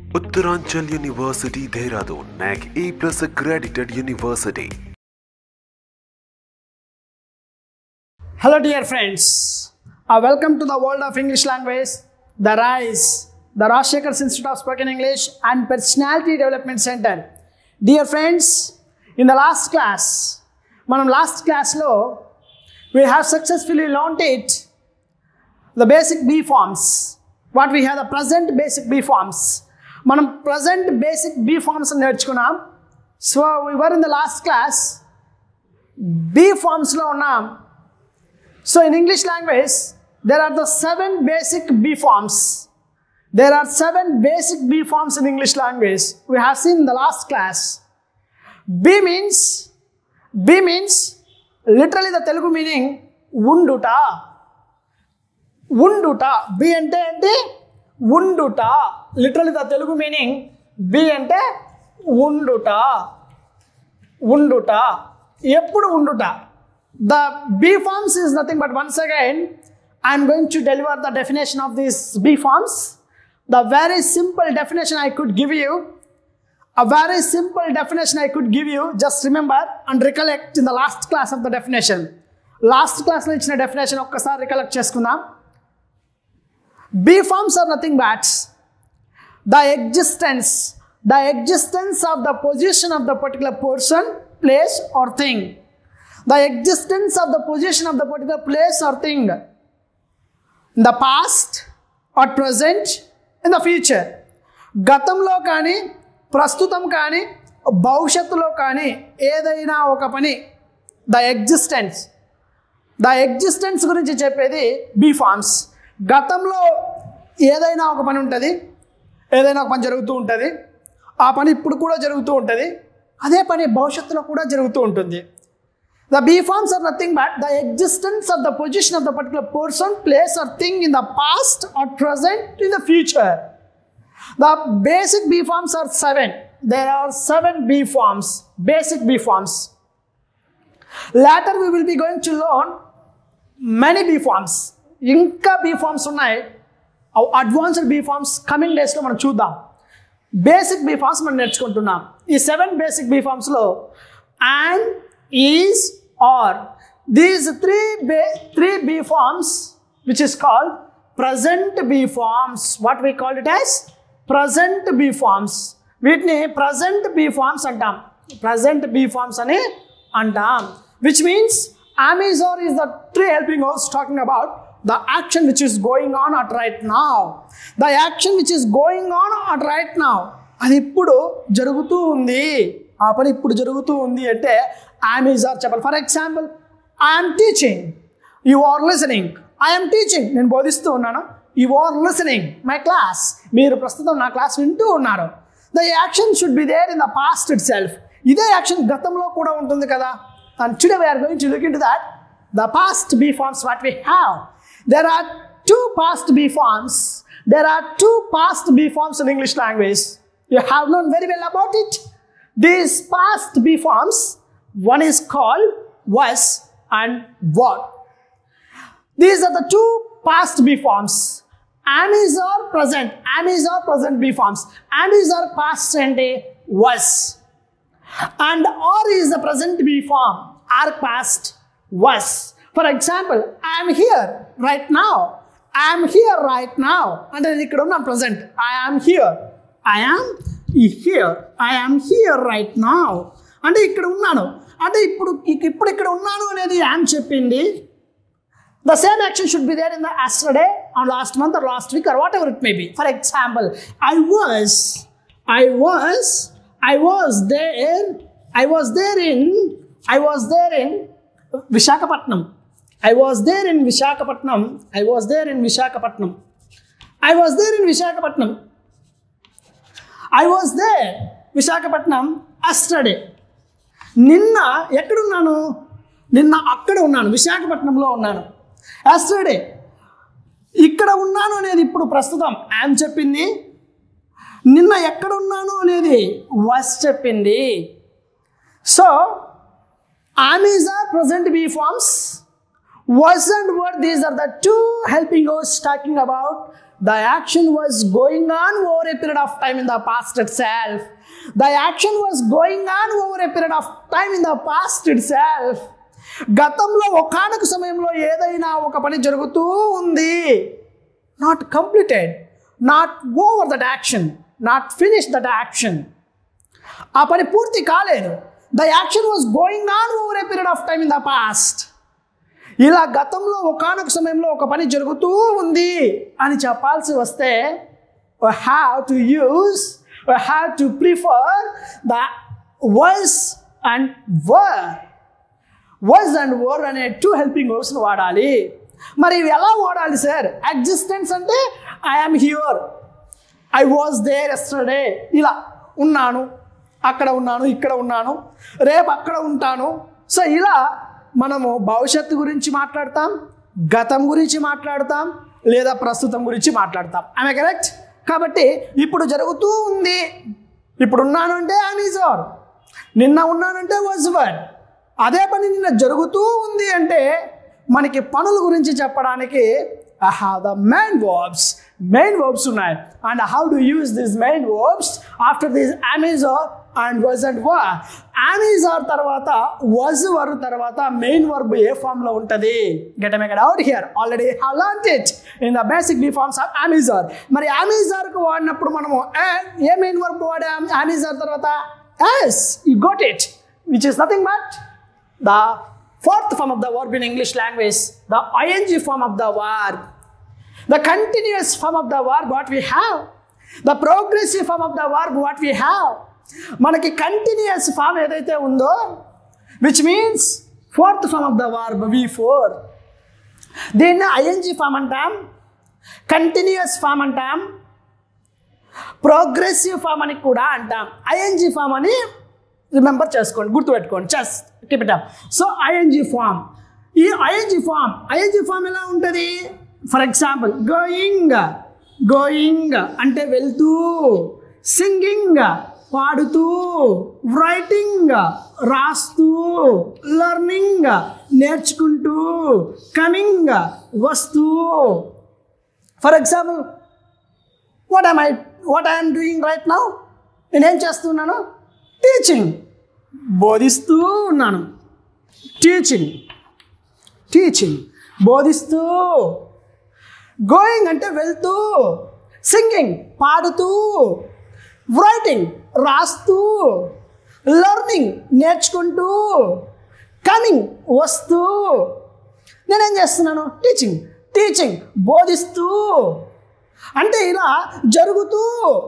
Uttaranchal University Dehradun NAC A plus accredited university. Hello, dear friends. Uh, welcome to the world of English language, the RISE, the Rajshekhar Institute of Spoken English and Personality Development Center. Dear friends, in the last class, మనం last క్లాస్లో we have successfully learned it, the basic B forms. What we have the present basic B forms. మనం present basic B forms నేర్చుకున్నాం so we were in the last class B forms లో ఉన్నాం So in English language, there are the seven basic B forms. There are seven basic B forms in English language. We have seen in the last class. B means, B means literally the Telugu meaning unduta. ఉండుట be అంటే ఏంటి ఉండుట literally the Telugu meaning be అంటే ఉండుట ఉండుట ఎప్పుడు ఉండుట the be forms is nothing but once again I'm going to deliver the definition of these be forms the very simple definition I could give you a very simple definition I could give you. Just remember and recollect in the last class of the definition. Last class లో ఇచ్చిన definition ఒక్కసారి recollect చేసుకుందాం be forms are nothing but the existence the existence of the position of the particular person place or thing the existence of the position of the particular place or thing in the past or present in the future గతంలో కానీ ప్రస్తుతం కానీ భవిష్యత్తులో కానీ ఏదైనా ఒక పని the existence the existence గురించి చెప్పేది బీ ఫార్మ్స్ గతంలో ఏదైనా ఒక పని ఉంటుంది ఏదైనా ఒక పని జరుగుతూ ఉంటుంది ఆ పని ఇప్పుడు కూడా జరుగుతూ ఉంటుంది అదే పని భవిష్యత్తులో కూడా జరుగుతూ ఉంటుంది the be forms are nothing but the existence of the position of the particular person place or thing in the past or present in the future The basic B forms are seven. There are seven B forms, basic B forms. Later we will be going to learn many B forms. ఇంకా be forms ఉన్నాయి advanced be forms coming డేస్లో మనం చూద్దాం basic be forms మనం నేర్చుకుంటున్నాం ఈ seven basic be ఫార్మ్స్లో and is are these three be three be forms which is called present be forms what we call it as present be forms వీటిని present be forms అంటాం present be forms అని అంటాం which means am is are is the three helping house talking about the action which is going on at right now the action which is going on at right now అది ఇప్పుడు జరుగుతూ ఉంది ఆ పని ఇప్పుడు జరుగుతూ ఉంది అంటే అమెజాన్ చెప్పాలి for example I'm teaching you are listening I'm teaching నేను బోధిస్తూ ఉన్నాను you are listening my class మీరు ప్రస్తుతం నా క్లాస్ వింటూ ఉన్నారు the action should be there in the past itself ఇదే యాక్షన్ గతంలో కూడా ఉంటుంది కదా and today we're going to look into that the past be forms what we have there are two past be forms there are two past be forms in English language you have known very well about it these past be forms one is called was and what these are the two past B forms. Am is or present. Am is or present B forms. Am is or past and a was. And or is the present B form. Are past was. For example, I am here right now. I am here right now. And then ఇక్కడ ఉన్నాం present. I am here. I am here. I am here right now. అంటే ఇక్కడ ఉన్నాను అంటే ఇప్పుడు ఇప్పుడు ఇక్కడ ఉన్నాను అనేది యామ్ చెప్పింది The same action should be there in the yesterday or last month or last week or whatever it may be. For example, I was, I was, I was there, I was there in, I was there in Vishakhapatnam. I was there in Vishakhapatnam. I was there in Vishakhapatnam. I was there in Vishakhapatnam. I was there, Vishakhapatnam, yesterday. నిన్న ఎక్కడున్నాను నిన్న అక్కడ ఉన్నాను విశాఖపట్నంలో ఉన్నాను yesterday ఇక్కడ ఉన్నాను అనేది ఇప్పుడు ప్రస్తుతం యామ్ చెప్పింది నిన్న ఎక్కడ ఉన్నాను అనేది వస్ చెప్పింది so am is are present be forms was and were these are the two helping us talking about the action was going on over a period of time in the past itself. The action was going on over a period of time in the past itself. గతంలో ఒకానొక సమయంలో ఏదైనా ఒక పని జరుగుతూ ఉంది not completed not over that action not finish that action ఆ పని పూర్తి కాలేదు the action was going on over a period of time in the past ఇలా గతంలో ఒకనొక సమయంలో ఒక పని జరుగుతూ ఉంది అని చెప్పాల్సి వస్తే have to use have to prefer the was and were was and were అనే టూ హెల్పింగ్ వర్బ్స్ని వాడాలి మరి ఇవి ఎలా వాడాలి సార్ ఎగ్జిస్టెన్స్ అంటే I'm here I was there yesterday ఇలా ఉన్నాను అక్కడ ఉన్నాను ఇక్కడ ఉన్నాను రేపు అక్కడ ఉంటాను సో ఇలా మనము భవిష్యత్తు గురించి మాట్లాడతాం గతం గురించి మాట్లాడతాం లేదా ప్రస్తుతం గురించి మాట్లాడతాం ఆమె కరెక్ట్ కాబట్టి ఇప్పుడు జరుగుతూ ఉంది ఇప్పుడు ఉన్నాను అంటే ఆర్ నిన్న ఉన్నానంటే వాజ్ వర్ అదే పని నిన్న జరుగుతూ ఉంది అంటే మనకి పనుల గురించి చెప్పడానికి I have the main verbs main verbs ఉన్నాయి and how do use this main verbs after this am is are and was and were am is are తర్వాత వజ్ వర్ తర్వాత మెయిన్ వర్బ్ ఏ ఫామ్ లో ఉంటుంది get make out here already have learn it in the basic be forms of am is are మరి అమెజార్కు వాడినప్పుడు మనము eh, ఏ main verb వాడాం అమెజార్ తర్వాత yes you got it which is nothing but the fourth form of the verb in English language, the ing form of the verb, the continuous form of the verb, what we have, the progressive form of the verb, what we have. మనకి continuous form ఏదైతే ఉందో which means fourth form of the verb V four దీన్ని ING form అంటాం continuous form అంటాం progressive form అని కూడా అంటాం ING form అని రిమెంబర్ చేసుకోండి గుర్తుపెట్టుకోండి చెస్ keep it up so ING form ఈ ఐఎన్జి ఫామ్ ఐఎన్జి ఫామ్ ఎలా ఉంటుంది ఫర్ ఎగ్జాంపుల్ గోయింగ్ గోయింగ్ అంటే వెళ్తూ సింగింగ్ పాడుతూ రైటింగ్ రాస్తూ లర్నింగ్ నేర్చుకుంటూ కమింగ్ వస్తూ for example what I what I'm doing right now నేనేం చేస్తున్నాను టీచింగ్ బోధిస్తూ ఉన్నాను టీచింగ్ టీచింగ్ బోధిస్తూ గోయింగ్ అంటే వెళ్తూ సింగింగ్ పాడుతూ రైటింగ్ రాస్తూ లర్నింగ్ నేర్చుకుంటూ కమింగ్ వస్తూ నేనేం చేస్తున్నాను టీచింగ్ టీచింగ్ బోధిస్తూ అంటే ఇలా జరుగుతూ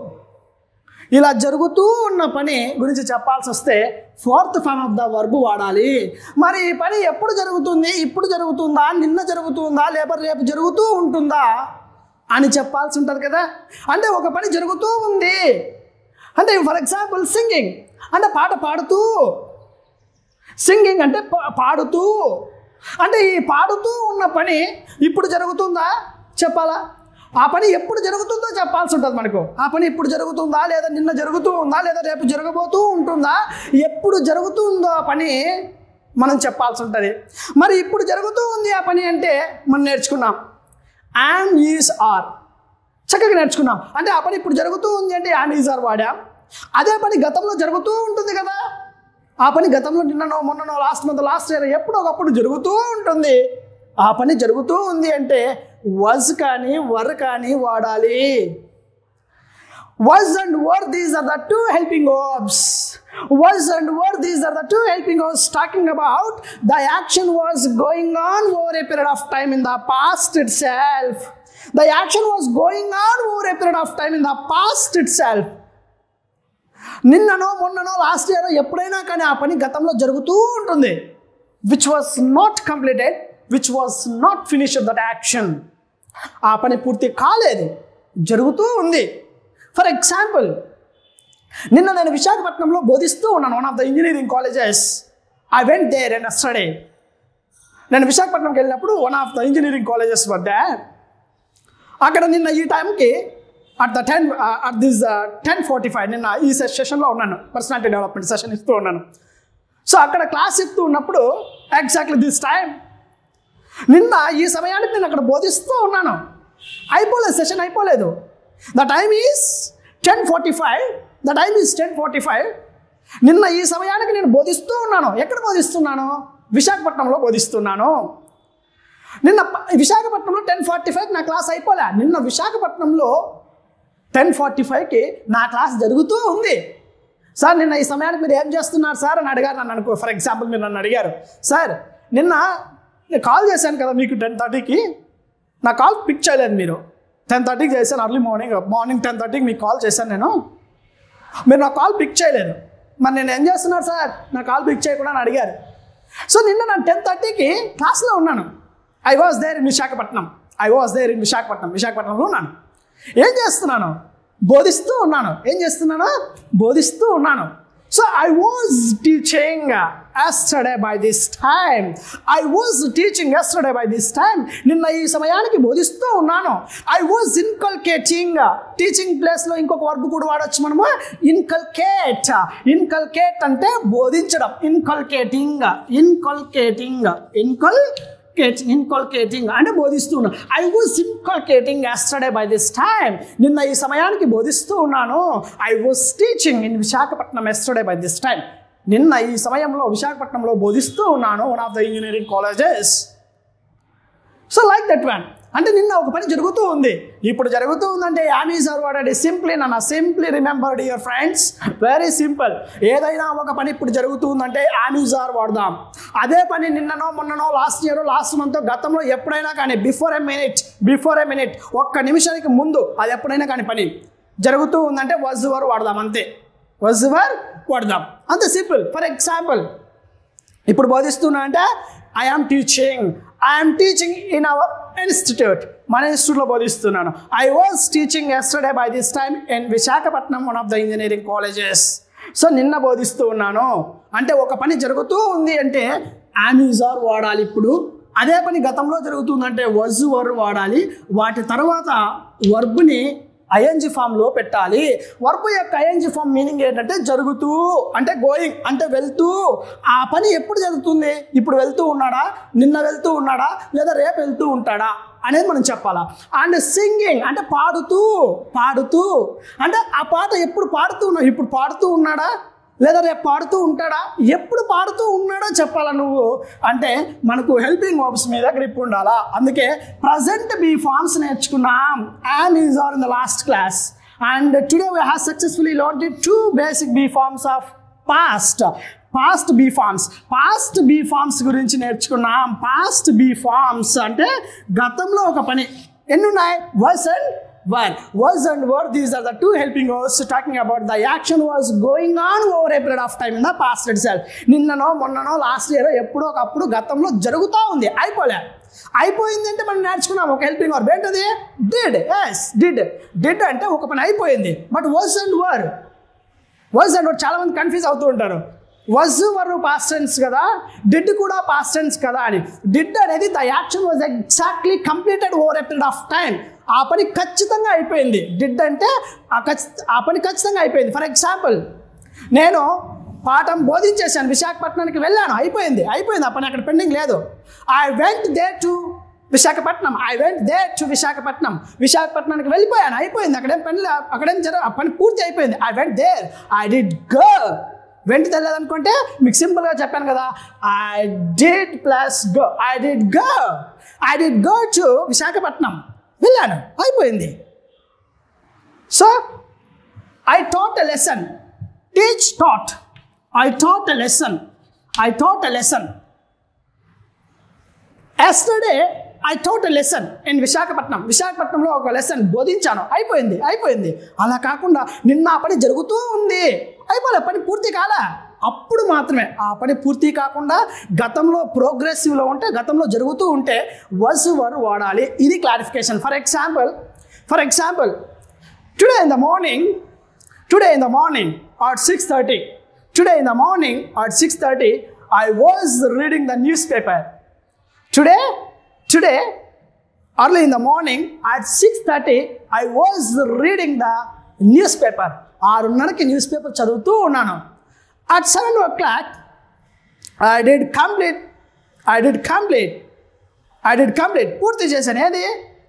ఇలా జరుగుతూ ఉన్న పని గురించి చెప్పాల్సి వస్తే fourth form of the verb వాడాలి మరి ఈ పని ఎప్పుడు జరుగుతుంది ఇప్పుడు జరుగుతుందా నిన్న జరుగుతుందా లేకపోతే రేపు జరుగుతూ ఉంటుందా అని చెప్పాల్సి ఉంటుంది కదా అంటే ఒక పని జరుగుతూ ఉంది అంటే ఫర్ ఎగ్జాంపుల్ సింగింగ్ అంటే పాట పాడుతూ సింగింగ్ అంటే పా- పాడుతూ అంటే ఈ పాడుతూ ఉన్న పని ఇప్పుడు జరుగుతుందా చెప్పాలా ఆ పని ఎప్పుడు జరుగుతుందో చెప్పాల్సి ఉంటుంది మనకు ఆ పని ఇప్పుడు జరుగుతుందా లేదా నిన్న జరుగుతూ ఉందా లేదా రేపు జరగబోతూ ఉంటుందా ఎప్పుడు జరుగుతుందో ఆ పని మనం చెప్పాల్సి ఉంటుంది మరి ఇప్పుడు జరుగుతూ ఉంది ఆ పని అంటే మనం నేర్చుకున్నాం యామ్ ఈస్ ఆర్ చక్కగా నేర్చుకున్నాం అంటే ఆ పని ఇప్పుడు జరుగుతూ ఉంది అంటే యామ్ ఈజ్ ఆర్ వాడాం అదే పని గతంలో జరుగుతూ ఉంటుంది కదా ఆ పని గతంలో నిన్ననో మొన్ననో లాస్ట్ మంత్ లాస్ట్ ఇయర్ ఎప్పుడో ఒకప్పుడు జరుగుతూ ఉంటుంది ఆ పని జరుగుతూ ఉంది అంటే వజ్ కానీ వర్ కానీ వాడాలి was and were these are the two helping verbs was and were these are the two helping verbs talking about the action was going on over a period of time in the past itself the action was going on over a period of time in the past itself నిన్ననో మొన్ననో last year ఎప్పుడైనా కానీ ఆ పని గతంలో జరుగుతూ ఉంటుంది which was not completed which was not finish that action ఆ పని పూర్తి కాలేదు జరుగుతూ ఉంది ఫర్ ఎగ్జాంపుల్ నిన్న నేను విశాఖపట్నంలో బోధిస్తూ ఉన్నాను one of the engineering colleges I went there and study నేను విశాఖపట్నంకి వెళ్ళినప్పుడు one of the engineering colleges వద్ద అక్కడ నిన్న ఈ టైంకి at the ten at this ten forty five నిన్న ఈ సెషన్లో ఉన్నాను పర్సనాలిటీ డెవలప్మెంట్ సెషన్ ఇస్తూ ఉన్నాను సో అక్కడ క్లాస్ చెప్తూ ఉన్నప్పుడు ఎగ్జాక్ట్లీ దిస్ టైం నిన్న ఈ సమయానికి నేను అక్కడ బోధిస్తూ ఉన్నాను అయిపోలేదు సెషన్ అయిపోలేదు the time is ten forty five the time is ten forty five నిన్న ఈ సమయానికి నేను బోధిస్తూ ఉన్నాను ఎక్కడ బోధిస్తున్నాను విశాఖపట్నంలో బోధిస్తున్నాను నిన్న ప- విశాఖపట్నంలో టెన్ ఫార్టీ ఫైవ్ నా క్లాస్ అయిపోలే నిన్న విశాఖపట్నంలో టెన్ ఫార్టీ ఫైవ్కి నా క్లాస్ జరుగుతూ ఉంది సార్ నిన్న ఈ సమయానికి మీరు ఏం చేస్తున్నారు సార్ అని అడిగారు నన్ను అనుకో ఫర్ ఎగ్జాంపుల్ మీరు నన్ను అడిగారు సార్ నిన్న నేను కాల్ చేశాను కదా మీకు టెన్ థర్టీకి నా కాల్ పిక్ చేయలేదు మీరు టెన్ థర్టీకి చేశాను అర్లీ మార్నింగ్ మార్నింగ్ టెన్ థర్టీకి మీకు కాల్ చేశాను నేను మీరు నా కాల్ పిక్ చేయలేదు మరి నేను ఏం చేస్తున్నారు సార్ నా కాల్ పిక్ చేయకుండా అని అడిగారు సో నిన్న నేను టెన్ థర్టీకి క్లాస్లో ఉన్నాను I was there in Visakhapatnam I was there in Visakhapatnam విశాఖపట్నంలో ఉన్నాను ఏం చేస్తున్నాను బోధిస్తూ ఉన్నాను ఏం చేస్తున్నాను బోధిస్తూ ఉన్నాను so I was teaching yesterday by this time I was teaching yesterday by this time నిన్న ఈ సమయానికి బోధిస్తూ ఉన్నాను ఐ వాజ్ ఇన్కల్కేటింగ్ టీచింగ్ ప్లేస్లో ఇంకొక వర్బ్ కూడా వాడచ్చు మనము ఇన్కల్కేట్ ఇన్కల్కేట్ అంటే బోధించడం ఇన్కల్కేటింగ్ ఇన్కల్కేటింగ్ ఇన్కల్ ఇన్కల్కేటింగ్ అంటే బోధిస్తూ ఉన్నాను I was inculcating yesterday by this time నిన్న ఈ సమయానికి బోధిస్తూ ఉన్నాను I was teaching in Visakhapatnam yesterday by this time నిన్న ఈ సమయంలో విశాఖపట్నంలో బోధిస్తూ ఉన్నాను one of the engineering colleges so like that one అంటే నిన్న ఒక పని జరుగుతూ ఉంది ఇప్పుడు జరుగుతూ ఉందంటే యామీస్ ఆర్ వాడెడ్ సింప్లీ నన్ను simply remembered your friends very simple ఏదైనా ఒక పని ఇప్పుడు జరుగుతూ ఉందంటే యామీస్ ఆర్ వాడదాం అదే పని నిన్ననో మొన్ననో లాస్ట్ ఇయర్ లాస్ట్ మంత్ గతంలో ఎప్పుడైనా కానీ before a minute before a minute ఒక్క నిమిషానికి ముందు అది ఎప్పుడైనా కానీ పని జరుగుతూ ఉందంటే వజ్ వర్ వాడదాం అంతే వజ్ వర్ వాడదాం అంతే సింపుల్ ఫర్ ఎగ్జాంపుల్ ఇప్పుడు బోధిస్తున్నా అంటే I am teaching I'm teaching in our institute మన ఇన్స్టిట్యూట్లో బోధిస్తున్నాను I was teaching yesterday by this time in Visakhapatnam one of the engineering colleges so నిన్న బోధిస్తూ ఉన్నాను అంటే ఒక పని జరుగుతూ ఉంది అంటే ఆర్ వాడాలి ఇప్పుడు అదే పని గతంలో జరుగుతుందంటే వజ్ వర్ వాడాలి వాటి తర్వాత వర్బ్ని ఐఎన్జి ఫామ్లో పెట్టాలి వర్బ్ యొక్క ఐఎన్జి ఫామ్ మీనింగ్ ఏంటంటే జరుగుతూ అంటే గోయింగ్ అంటే వెళ్తూ ఆ పని ఎప్పుడు జరుగుతుంది ఇప్పుడు వెళ్తూ ఉన్నాడా నిన్న వెళ్తూ ఉన్నాడా లేదా రేపు వెళ్తూ ఉంటాడా అనేది మనం చెప్పాలా అండ్ సింగింగ్ అంటే పాడుతూ పాడుతూ అంటే ఆ పాట ఎప్పుడు పాడుతూ ఉన్నా ఇప్పుడు పాడుతూ ఉన్నాడా లేదా రేపు పాడుతూ ఉంటాడా ఎప్పుడు పాడుతూ ఉన్నాడో చెప్పాలా నువ్వు అంటే మనకు హెల్పింగ్ వర్బ్స్ మీద గ్రిప్ ఉండాలా అందుకే ప్రజెంట్ బీ ఫార్మ్స్ నేర్చుకున్నాం and is are in the last class and today we have successfully లాంటి two basic be forms of past past be forms past be forms గురించి నేర్చుకున్నాం పాస్ట్ బీ ఫార్మ్స్ అంటే గతంలో ఒక పని ఎన్ని ఉన్నాయి was and were was and were these are the two helping verbs talking about the action was going on over a period of time in the past itself నిన్ననో మొన్ననో last year ఎప్పుడో ఒకప్పుడు గతంలో జరుగుతూ ఉంది అయిపోలే అయిపోయింది అంటే మనం నేర్చుకున్నాం ఒక హెల్పింగ్ వర్బ్ ఏంటది డిడ్ ఎస్ డిడ్ డిడ్ అంటే ఒక పని అయిపోయింది but was and were was and చాలా మంది కన్ఫ్యూజ్ అవుతూ ఉంటారు వజ్ వరు పాస్ట్ టెన్స్ కదా డిడ్ కూడా పాస్ట్ టెన్స్ కదా అని డిడ్ అనేది the action was exactly completed over a period of time ఆ పని ఖచ్చితంగా అయిపోయింది డిడ్ అంటే ఆ ఖచ్చి- ఆ పని ఖచ్చితంగా అయిపోయింది ఫర్ ఎగ్జాంపుల్ నేను పాఠం బోధించేశాను విశాఖపట్నానికి వెళ్ళాను అయిపోయింది అయిపోయింది ఆ పని అక్కడ పెండింగ్ లేదు I went there to Visakhapatnam I went there to Visakhapatnam విశాఖపట్నానికి వెళ్ళిపోయాను అయిపోయింది అక్కడేం పని లే- అక్కడేం జర ఆ పని పూర్తి అయిపోయింది I went there I did go వెంట తెలియదు అనుకుంటే మీకు సింపుల్గా చెప్పాను కదా I did plus go I did go I did go to Visakhapatnam వెళ్ళాను అయిపోయింది so I taught a lesson teach taught I taught a lesson I taught a lesson yesterday I taught lesson in Visakhapatnam విశాఖపట్నంలో ఒక lesson బోధించాను అయిపోయింది అయిపోయింది అలా కాకుండా నిన్న ఆ పని జరుగుతూ ఉంది అయిపోలే పని పూర్తి కాలా అప్పుడు మాత్రమే ఆ పని పూర్తి కాకుండా గతంలో ప్రోగ్రెసివ్లో ఉంటే గతంలో జరుగుతూ ఉంటే వస్ వర్ వాడాలి ఇది clarification for example for example today in the morning today in the morning at six thirty today in the morning at six thirty I was reading the newspaper today today early in the morning at 6.30 i was reading the newspaper ఆరున్నరకి newspaper చదువుతూ ఉన్నాను at seven o'clock I did complete I did complete I did complete పూర్తి చేశాను ఏది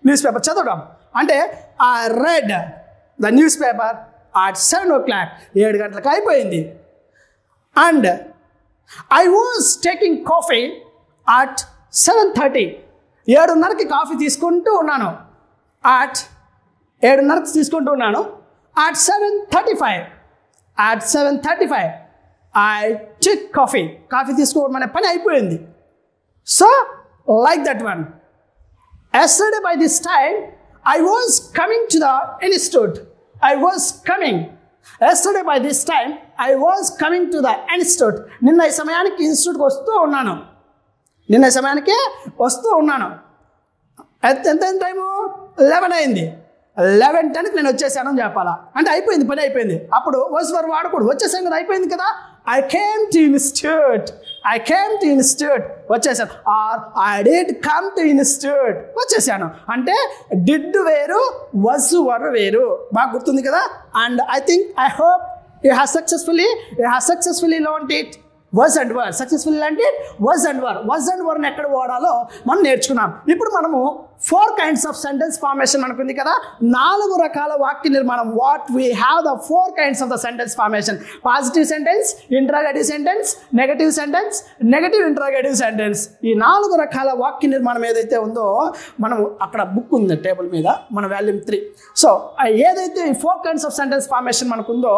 newspaper చదవడం అంటే ఆ read the newspaper at seven o'clock ఏడు గంటలకు అయిపోయింది and I was taking coffee at seven thirty ఏడున్నరకి కాఫీ తీసుకుంటూ ఉన్నాను అట్ ఏడున్నరకి తీసుకుంటూ ఉన్నాను at seven thirty five at seven thirty five I check coffee coffee తీసుకోవడం అనే పని అయిపోయింది so like that one yesterday by this time i was coming to the institute i was coming yesterday by this time i was coming to the institute నిన్న ఈ సమయానికి ఇన్స్టిట్యూట్కి వస్తూ ఉన్నాను నిన్న ఈ సమయానికి వస్తూ ఉన్నాను ఎంత ఎంత టైము లెవెన్ అయింది లెవెన్ టెన్కి నేను వచ్చేసాను అని చెప్పాలా అంటే అయిపోయింది పని అయిపోయింది అప్పుడు వస్ వర్ వాడకూడదు వచ్చేసాను కదా అయిపోయింది కదా I came to institute I came to institute వచ్చేసాను or I did come to institute వచ్చేసాను అంటే డిడ్ వేరు వస్ వర్ వేరు బాగా గుర్తుంది కదా and I think I hope you have successfully you have successfully learnt it was and were successful అంటే was and were was and వర్ని ఎక్కడ వాడాలో మనం నేర్చుకున్నాం ఇప్పుడు మనము four kinds of sentence formation మనకుంది కదా నాలుగు రకాల వాక్య నిర్మాణం what we have the four kinds of the sentence formation positive sentence interrogative sentence negative sentence negative interrogative sentence ఈ నాలుగు రకాల వాక్య నిర్మాణం ఏదైతే ఉందో మనం అక్కడ బుక్ ఉంది టేబుల్ మీద మన వాల్యూమ్ త్రీ సో ఏదైతే ఈ four kinds of sentence formation మనకుందో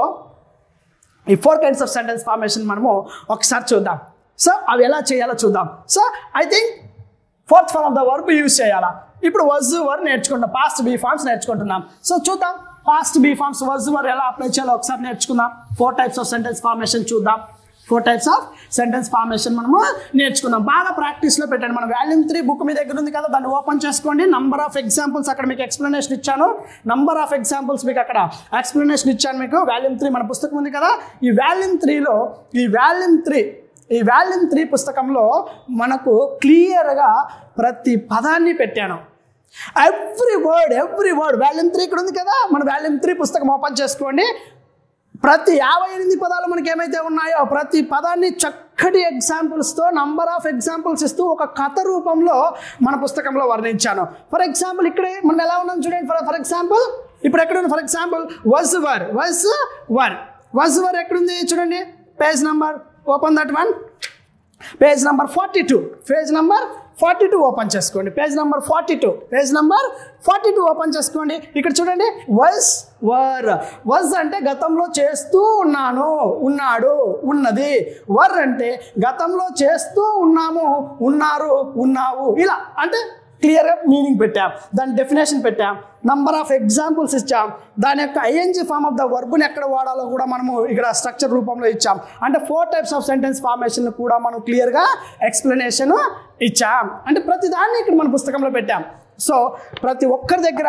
ఈ four kinds of sentence formation మనము ఒకసారి చూద్దాం సో అవి ఎలా చేయాలో చూద్దాం so I think fourth form of the verb use చేయాలా ఇప్పుడు వజ్ వర్ నేర్చుకుంటాం పాస్ట్ బీ ఫార్మ్స్ నేర్చుకుంటున్నాం సో చూద్దాం past be forms was were ఎలా అప్లై చేయాలో ఒకసారి నేర్చుకుందాం four types of sentence formation చూద్దాం four types of sentence formation మనము నేర్చుకుందాం బాగా ప్రాక్టీస్లో పెట్టండి మన వాల్యూమ్ త్రీ బుక్ మీ దగ్గర ఉంది కదా దాన్ని ఓపెన్ చేసుకోండి నంబర్ ఆఫ్ ఎగ్జాంపుల్స్ అక్కడ మీకు ఎక్స్ప్లెనేషన్ ఇచ్చాను నంబర్ ఆఫ్ ఎగ్జాంపుల్స్ మీకు అక్కడ ఎక్స్ప్లెనేషన్ ఇచ్చాను మీకు వాల్యూమ్ త్రీ మన పుస్తకం ఉంది కదా ఈ వాల్యూమ్ త్రీలో ఈ వాల్యూమ్ త్రీ ఈ వాల్యూమ్ త్రీ పుస్తకంలో మనకు క్లియర్గా ప్రతి పదాన్ని పెట్టాను every word every word volume three ఇక్కడ ఉంది కదా మన వాల్యూమ్ త్రీ పుస్తకం ఓపెన్ చేసుకోండి ప్రతి యాభై ఎనిమిది పదాలు మనకి ఏమైతే ఉన్నాయో ప్రతి పదాన్ని చక్కటి ఎగ్జాంపుల్స్తో నంబర్ ఆఫ్ ఎగ్జాంపుల్స్ ఇస్తూ ఒక కథ రూపంలో మన పుస్తకంలో వర్ణించాను ఫర్ ఎగ్జాంపుల్ ఇక్కడే మనం ఎలా ఉన్నాం చూడండి ఫర్ ఫర్ ఎగ్జాంపుల్ ఇప్పుడు ఎక్కడ ఉంది for example was were was were was were ఎక్కడుంది చూడండి page number open that one page number forty two page number forty two open చేసుకోండి page number forty two page number forty two open చేసుకోండి ఇక్కడ చూడండి వస్ వర్ was అంటే గతంలో చేస్తూ ఉన్నాను ఉన్నాడు ఉన్నది వర్ అంటే గతంలో చేస్తూ ఉన్నాము ఉన్నారు ఉన్నావు ఇలా అంటే క్లియర్గా మీనింగ్ పెట్టాం దాని డెఫినేషన్ పెట్టాం నంబర్ ఆఫ్ ఎగ్జాంపుల్స్ ఇచ్చాం దాని యొక్క ఐఎన్జి ఫామ్ ఆఫ్ ద వర్బ్ని ఎక్కడ వాడాలో కూడా మనము ఇక్కడ స్ట్రక్చర్ రూపంలో ఇచ్చాం అంటే four types of sentence formation కూడా మనం క్లియర్గా ఎక్స్ప్లెనేషన్ ఇచ్చాం అంటే ప్రతి దాన్ని ఇక్కడ మన పుస్తకంలో పెట్టాం సో ప్రతి ఒక్కరి దగ్గర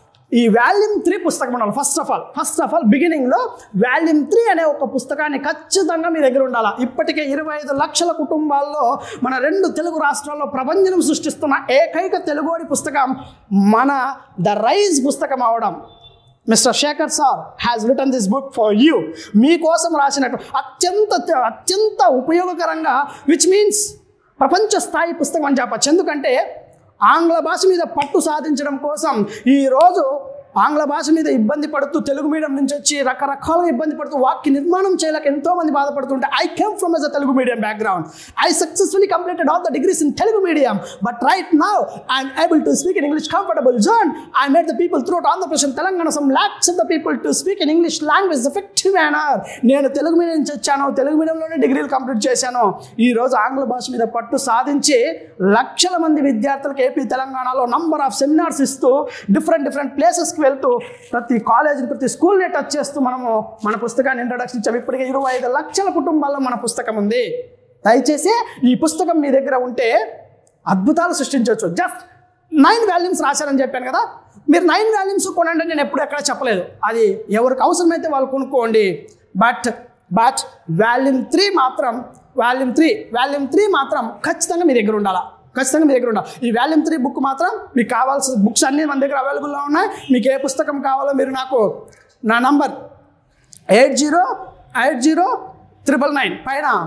ఈ వాల్యూమ్ త్రీ పుస్తకం ఉండాలి first of all first of all బిగినింగ్లో వాల్యూమ్ త్రీ అనే ఒక పుస్తకాన్ని ఖచ్చితంగా మీ దగ్గర ఉండాలి ఇప్పటికే ఇరవై ఐదు లక్షల కుటుంబాల్లో మన రెండు తెలుగు రాష్ట్రాల్లో ప్రపంచం సృష్టిస్తున్న ఏకైక తెలుగువాడి పుస్తకం మన ద రైజ్ పుస్తకం అవడం Mr Shekhar sir has return this book for you మీకోసం రాసినట్టు అత్యంత అత్యంత ఉపయోగకరంగా విచ్ మీన్స్ ప్రపంచ స్థాయి పుస్తకం అని చెప్పచ్చు ఎందుకంటే ఆంగ్ల భాష మీద పట్టు సాధించడం కోసం ఈరోజు ఆంగ్ల భాష మీద ఇబ్బంది పడుతూ తెలుగు మీడియం నుంచి వచ్చి రకరకాలుగా ఇబ్బంది పడుతూ వాక్య నిర్మాణం చేయలేక ఎంతో మంది బాధపడుతుంటే I came from as a Telugu medium background I successfully completed all the degrees in Telugu medium but right now I'm able to speak in English comfortable zone I made the people through Andhra Pradesh and Telangana some lakhs of the people to speak in English language effective manner నేను Telugu medium నుంచి వచ్చాను తెలుగు మీడియంలోనే డిగ్రీలు complete చేశాను ఈ రోజు ఆంగ్ల భాష మీద పట్టు సాధించి లక్షల మంది విద్యార్థులకు ఏపీ తెలంగాణలో నంబర్ ఆఫ్ సెమినార్స్ ఇస్తూ డిఫరెంట్ డిఫరెంట్ ప్లేసెస్కి వెళ్తూ ప్రతి కాలేజ్ ప్రతి స్కూల్ని టచ్ చేస్తూ మనము మన పుస్తకాన్ని ఇంట్రడక్షన్ ఇచ్చాము ఇప్పటికే ఇరవై ఐదు లక్షల కుటుంబాల్లో మన పుస్తకం ఉంది దయచేసి ఈ పుస్తకం మీ దగ్గర ఉంటే అద్భుతాలు సృష్టించవచ్చు జస్ట్ నైన్ వాల్యూమ్స్ రాశారని చెప్పాను కదా మీరు నైన్ వాల్యూమ్స్ కొనండి నేను ఎప్పుడు ఎక్కడ చెప్పలేదు అది ఎవరికి అవసరమైతే వాళ్ళు కొనుక్కోండి బట్ బట్ వాల్యూమ్ త్రీ మాత్రం వాల్యూమ్ త్రీ వాల్యూమ్ త్రీ మాత్రం ఖచ్చితంగా మీ దగ్గర ఉండాలా ఖచ్చితంగా మీ దగ్గర ఉండాలి ఈ వాల్యూమ్ త్రీ బుక్ మాత్రం మీకు కావాల్సిన బుక్స్ అన్నీ మన దగ్గర అవైలబుల్లో ఉన్నాయి మీకు ఏ పుస్తకం కావాలో మీరు నాకు నా number eight zero eight zero triple nine పైన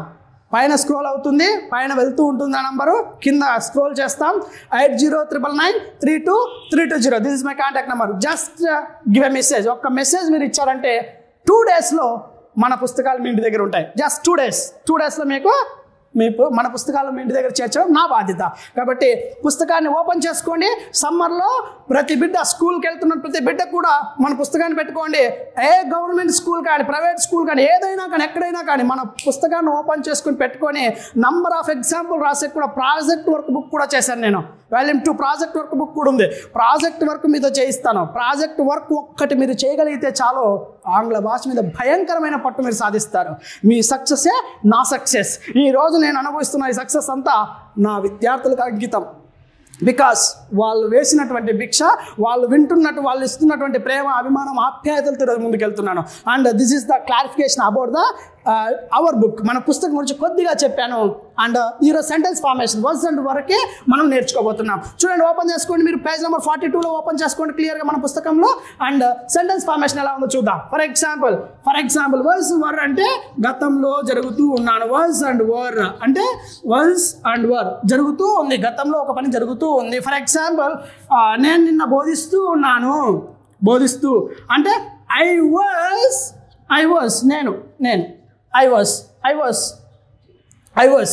పైన స్క్రోల్ అవుతుంది పైన వెళ్తూ ఉంటుంది ఆ నంబరు కింద స్క్రోల్ చేస్తాం eight zero triple nine three two three two zero this is my contact number just give a message ఒక్క మెసేజ్ మీరు ఇచ్చారంటే టూ డేస్లో మన పుస్తకాలు మీ ఇంటి దగ్గర ఉంటాయి జస్ట్ టూ డేస్ టూ డేస్లో మీకు మీ పు- మన పుస్తకాలు మీ ఇంటి దగ్గర చేర్చడం నా బాధ్యత కాబట్టి పుస్తకాన్ని ఓపెన్ చేసుకోండి సమ్మర్లో ప్రతి బిడ్డ స్కూల్కి వెళ్తున్న ప్రతి బిడ్డ కూడా మన పుస్తకాన్ని పెట్టుకోండి ఏ గవర్నమెంట్ స్కూల్ కానీ ప్రైవేట్ స్కూల్ కానీ ఏదైనా కానీ ఎక్కడైనా కానీ మన పుస్తకాన్ని ఓపెన్ చేసుకుని పెట్టుకొని నంబర్ ఆఫ్ ఎగ్జాంపుల్ రాసే కూడా ప్రాజెక్ట్ వర్క్ బుక్ కూడా చేశాను నేను volume two project work book కూడా ఉంది ప్రాజెక్ట్ వర్క్ మీతో చేయిస్తాను ప్రాజెక్ట్ వర్క్ ఒక్కటి మీరు చేయగలిగితే చాలు ఆంగ్ల భాష మీద భయంకరమైన పట్టు మీరు సాధిస్తారు మీ సక్సెసే నా సక్సెస్ ఈ రోజు నేను అనుభవిస్తున్న ఈ సక్సెస్ అంతా నా విద్యార్థులకు అంకితం బికాస్ వాళ్ళు వేసినటువంటి భిక్ష వాళ్ళు వింటున్నట్టు వాళ్ళు ఇస్తున్నటువంటి ప్రేమ అభిమానం ఆప్యాయతలతో ఈరోజు ముందుకెళ్తున్నాను and this is the clarification about the our book మన పుస్తకం గురించి కొద్దిగా చెప్పాను అండ్ ఈరోజు సెంటెన్స్ ఫార్మేషన్ వర్డ్స్ అండ్ వరకే మనం నేర్చుకోబోతున్నాం చూడండి ఓపెన్ చేసుకోండి మీరు పేజ్ నెంబర్ ఫార్టీ టూలో ఓపెన్ చేసుకోండి క్లియర్గా మన పుస్తకంలో అండ్ సెంటెన్స్ ఫార్మేషన్ ఎలా ఉందో చూద్దాం for example for example was were అంటే గతంలో జరుగుతూ ఉన్నాను వర్స్ అండ్ వర్ అంటే వర్స్ అండ్ వర్ జరుగుతూ ఉంది గతంలో ఒక పని జరుగుతూ ఉంది ఫర్ ఎగ్జాంపుల్ నేను నిన్న బోధిస్తూ ఉన్నాను బోధిస్తూ అంటే ఐ వాజ్ ఐ వాజ్ నేను నేను I was I was I was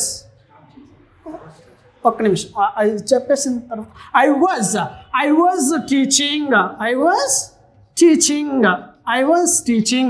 ఒక్క నిమిషం ఆ- అది చెప్పేసిన తర్వాత I was I was teaching I was teaching I was teaching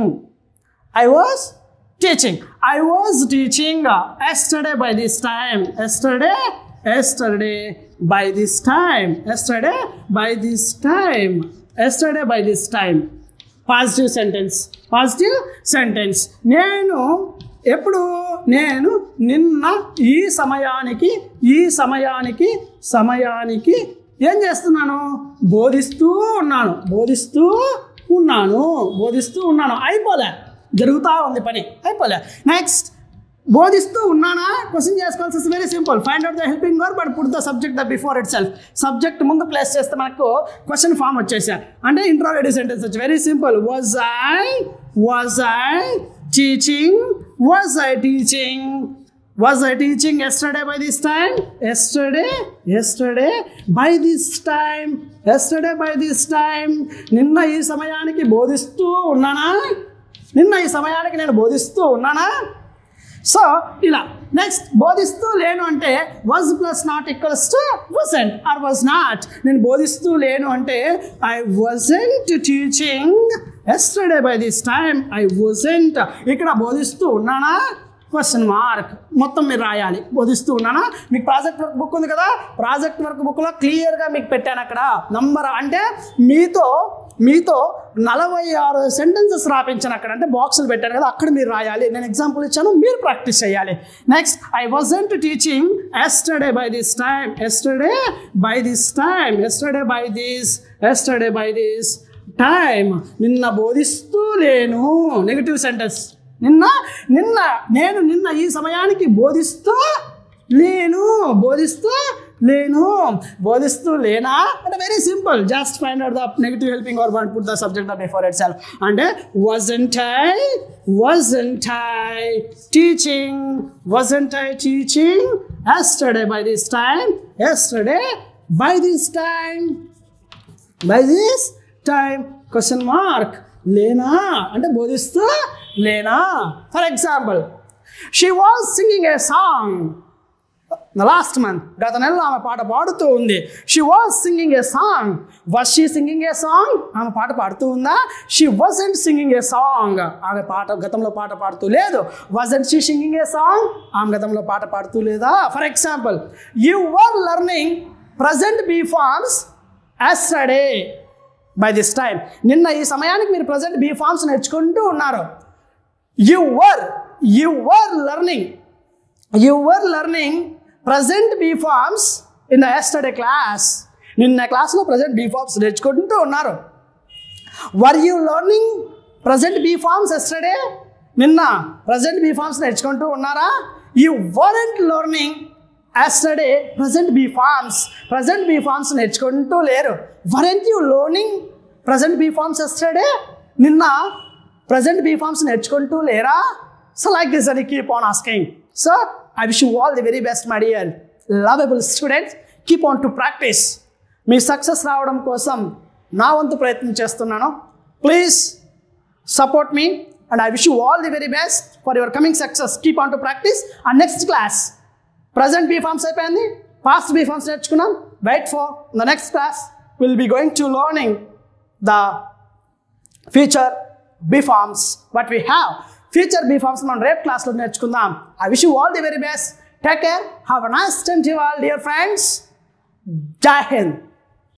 I was teaching I was teaching yesterday by this time yesterday yesterday by this time yesterday by this time yesterday by this time positive sentence positive sentence నేను ఎప్పుడు నేను నిన్న ఈ సమయానికి ఈ సమయానికి సమయానికి ఏం చేస్తున్నాను బోధిస్తూ ఉన్నాను బోధిస్తూ ఉన్నాను బోధిస్తూ ఉన్నాను అయిపోలే జరుగుతూ ఉంది పని అయిపోలే నెక్స్ట్ బోధిస్తూ ఉన్నానా క్వశ్చన్ చేసుకోవాల్సి very simple find out the helping work but put the subject the before itself subject ముందు ప్లేస్ చేస్తే మనకు క్వశ్చన్ ఫామ్ వచ్చేసా అంటే ఇంట్రోగేటివ్ సెంటెన్స్ వచ్చి very simple was I was I teaching was I teaching was I teaching yesterday by this time yesterday yesterday by this time yesterday by this time నిన్న ఈ సమయానికి బోధిస్తూ ఉన్నానా నిన్న ఈ సమయానికి నేను బోధిస్తూ ఉన్నానా సో ఇలా నెక్స్ట్ బోధిస్తూ లేను అంటే was plus not equals to wasn't or was not నేను బోధిస్తూ లేను అంటే I wasn't teaching yesterday by this time I wasn't ఇక్కడ బోధిస్తూ ఉన్నానా క్వశ్చన్ మార్క్ మొత్తం మీరు రాయాలి బోధిస్తూ ఉన్నానా మీకు ప్రాజెక్ట్ వర్క్ బుక్ ఉంది కదా ప్రాజెక్ట్ వర్క్ బుక్లో క్లియర్గా మీకు పెట్టాను అక్కడ నంబర్ అంటే మీతో మీతో నలభై ఆరు సెంటెన్సెస్ రాపించాను అక్కడ అంటే బాక్సులు పెట్టాను కదా అక్కడ మీరు రాయాలి నేను ఎగ్జాంపుల్ ఇచ్చాను మీరు ప్రాక్టీస్ చేయాలి next I wasn't teaching yesterday by this time yesterday by this time yesterday by this yesterday by this time నిన్న బోధిస్తూ లేను నెగిటివ్ సెంటెన్స్ నిన్న నిన్న నేను నిన్న ఈ సమయానికి బోధిస్తూ లేను బోధిస్తూ లేను బోధిస్తూ లేనా అంటే very simple just find out the negative helping or one put the subject before itself అంటే wasn't I wasn't I teaching wasn't I teaching yesterday by this time yesterday by this time by this time question mark లేనా అంటే బోధిస్తూ లేనా for example she was singing a song last month గత నెలలో ఆమె పాట పాడుతూ ఉంది she was singing a song was she singing a song ఆమె పాట పాడుతూ ఉందా she wasn't singing a song ఆమె పాట గతంలో పాట పాడుతూ లేదు wasn't she singing a song ఆమె గతంలో పాట పాడుతూ లేదా for example you were learning present be forms yesterday by this time నిన్న ఈ సమయానికి మీరు ప్రజెంట్ బీ ఫార్మ్స్ నేర్చుకుంటూ ఉన్నారు you were you were learning you were learning present be forms in the yesterday class నిన్న క్లాస్లో ప్రజెంట్ బీ ఫార్మ్స్ నేర్చుకుంటూ ఉన్నారు were you learning present be forms yesterday నిన్న ప్రజెంట్ బీ ఫార్మ్స్ నేర్చుకుంటూ ఉన్నారా you weren't learning yesterday present be forms present be forms నేర్చుకుంటూ లేరు weren't you learning present be forms yesterday నిన్న ప్రజెంట్ బీ ఫార్మ్స్ నేర్చుకుంటూ లేరా So like this, and you keep on asking. So I wish you all the very best, my dear lovable students. Keep on to practice. మీ success రావడం కోసం నా వంతు ప్రయత్నం చేస్తున్నాను please support me and I wish you all the very best for your coming success keep on to practice and next class present be forms అయిపోయింది past be forms నేర్చుకున్నాం wait for the next class will be going to learning the future be forms but we have future be forms మనం రేపు క్లాస్లో నేర్చుకుందాం I wish you all the very best take care have a nice time to all dear friends Jai Hind